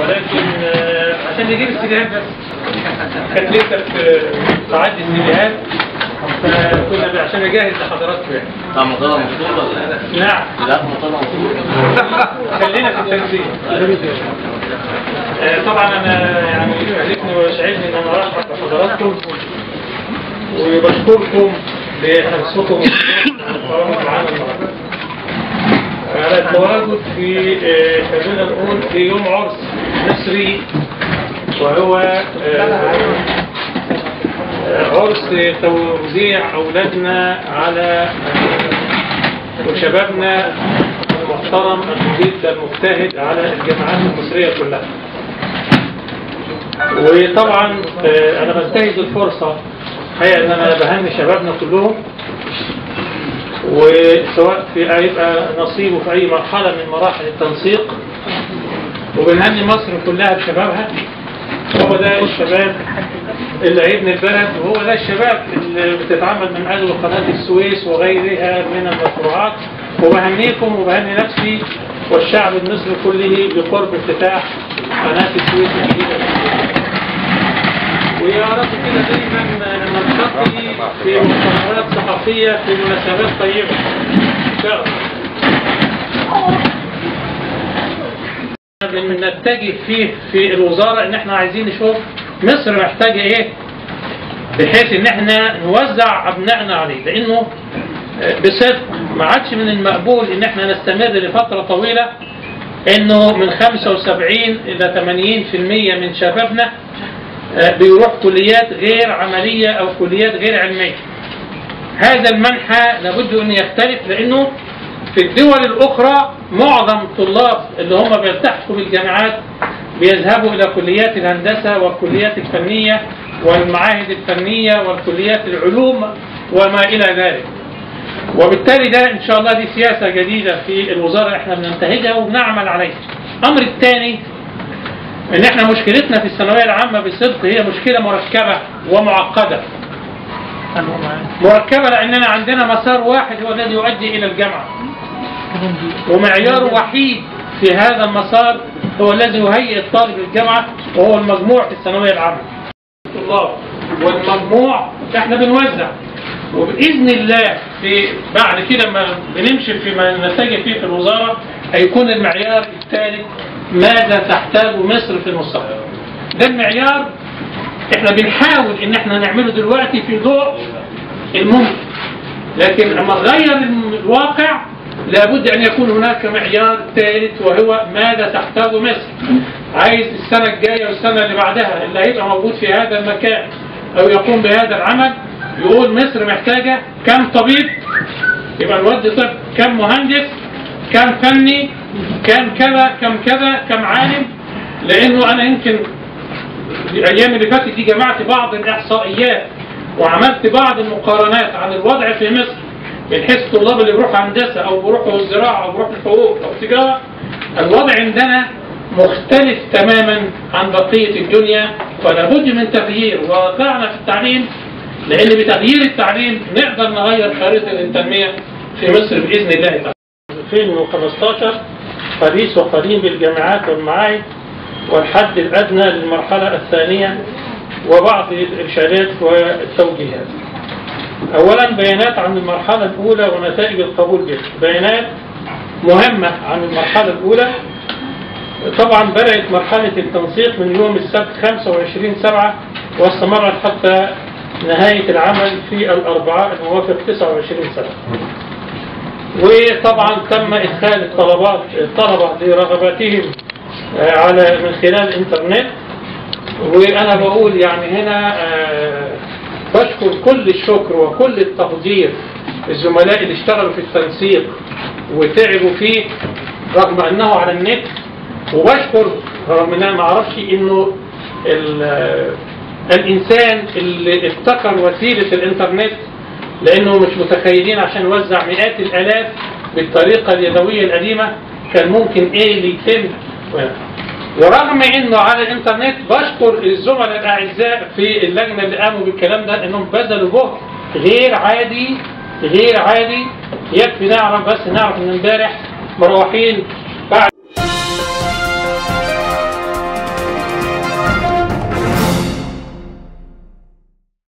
ولكن آه، عشان نجيب السيديهات بس كانت لسه في تعدي السيديهات فكنا ب- عشان نجهز لحضراتكم يعني طب مطلع مشهور ولا لا؟ نعم لا مطلع مشهور خلينا في التنزيل آه، طبعا انا يعني يهلكني ويسعدني ان انا ارحب بحضراتكم وبشكركم لحرصكم والكرم العام النهارده على التواجد في آه، خلينا نقول في يوم عرس مصري وهو آه، آه، عرس توزيع أولادنا على آه، وشبابنا المحترم المجيد المجتهد على الجامعات المصرية كلها وطبعا آه، أنا بنتهز الفرصة هي أن أنا بهني شبابنا كلهم وسواء في هيبقى نصيبه في أي مرحلة من مراحل التنسيق وبنهني مصر كلها بشبابها هو ده الشباب اللي هيبني البلد وهو ده الشباب اللي بتتعمل من أجل قناة السويس وغيرها من المشروعات وبهنيكم وبهني نفسي والشعب المصري كله بقرب افتتاح قناة السويس الجديدة ويا رب كده دايما نلتقي في مؤتمرات صحفية في مناسبات طيبة إن شاء الله بنتجه فيه في الوزارة ان احنا عايزين نشوف مصر محتاجة ايه بحيث ان احنا نوزع ابنائنا عليه لانه آه، بصدق ما عادش من المقبول ان احنا نستمر لفترة طويلة انه من 75 الى 80% من شبابنا آه، بيروح كليات غير عملية او كليات غير علمية هذا المنحى لابد ان يختلف لانه في الدول الاخرى معظم الطلاب اللي هم بيلتحقوا بالجامعات بيذهبوا الى كليات الهندسه والكليات الفنيه والمعاهد الفنيه والكليات العلوم وما الى ذلك. وبالتالي ده ان شاء الله دي سياسه جديده في الوزاره احنا بننتهجها وبنعمل عليها. الامر الثاني ان احنا مشكلتنا في الثانويه العامه بصدق هي مشكله مركبه ومعقده. مركبه لاننا عندنا مسار واحد هو الذي يؤدي الى الجامعه. ومعيار وحيد في هذا المسار هو الذي يهيئ الطالب للجامعة وهو المجموع في الثانوية العامة الطلاب والمجموع احنا بنوزع وبإذن الله في بعد كده ما بنمشي فيما نتجه فيه في الوزارة هيكون المعيار الثالث ماذا تحتاج مصر في المستقبل ده المعيار احنا بنحاول ان احنا نعمله دلوقتي في ضوء الممكن لكن لما نغير الواقع لابد ان يكون هناك معيار ثالث وهو ماذا تحتاج مصر عايز السنه الجايه والسنه اللي بعدها اللي هيبقى موجود في هذا المكان او يقوم بهذا العمل يقول مصر محتاجه كم طبيب يبقى نودي طب كم مهندس كم فني كم كذا كم كذا كم عالم لانه انا يمكن الايام اللي فاتت دي جمعت بعض الاحصائيات وعملت بعض المقارنات عن الوضع في مصر من حيث الطلاب اللي بيروحوا هندسه او بيروحوا الزراعه او بيروحوا الحقوق او التجاره الوضع عندنا مختلف تماما عن بقيه الدنيا فلا بد من تغيير واقعنا في التعليم لان بتغيير التعليم نقدر نغير خريطه التنميه في مصر باذن الله تعالى. 2015 حديث وقديم بالجامعات والمعاهد والحد الادنى للمرحله الثانيه وبعض الارشادات والتوجيهات. اولا بيانات عن المرحله الاولى ونتائج القبول بها بيانات مهمه عن المرحله الاولى طبعا بدات مرحله التنسيق من يوم السبت 25 7 واستمرت حتى نهايه العمل في الاربعاء الموافق 29 7 وطبعا تم ادخال الطلبات الطلبه لرغباتهم آه، على من خلال الانترنت وانا بقول يعني هنا آه، بشكر كل الشكر وكل التقدير الزملاء اللي اشتغلوا في التنسيق وتعبوا فيه رغم انه على النت وبشكر رغم ان انا ما اعرفش انه ال- الانسان اللي ابتكر وسيله الانترنت لانه مش متخيلين عشان يوزع مئات الالاف بالطريقه اليدويه القديمه كان ممكن ايه اللي يتم ورغم انه على الانترنت بشكر الزملاء الاعزاء في اللجنه اللي قاموا بالكلام ده انهم بذلوا جهد غير عادي غير عادي يكفي نعرف بس نعرف ان امبارح مروحين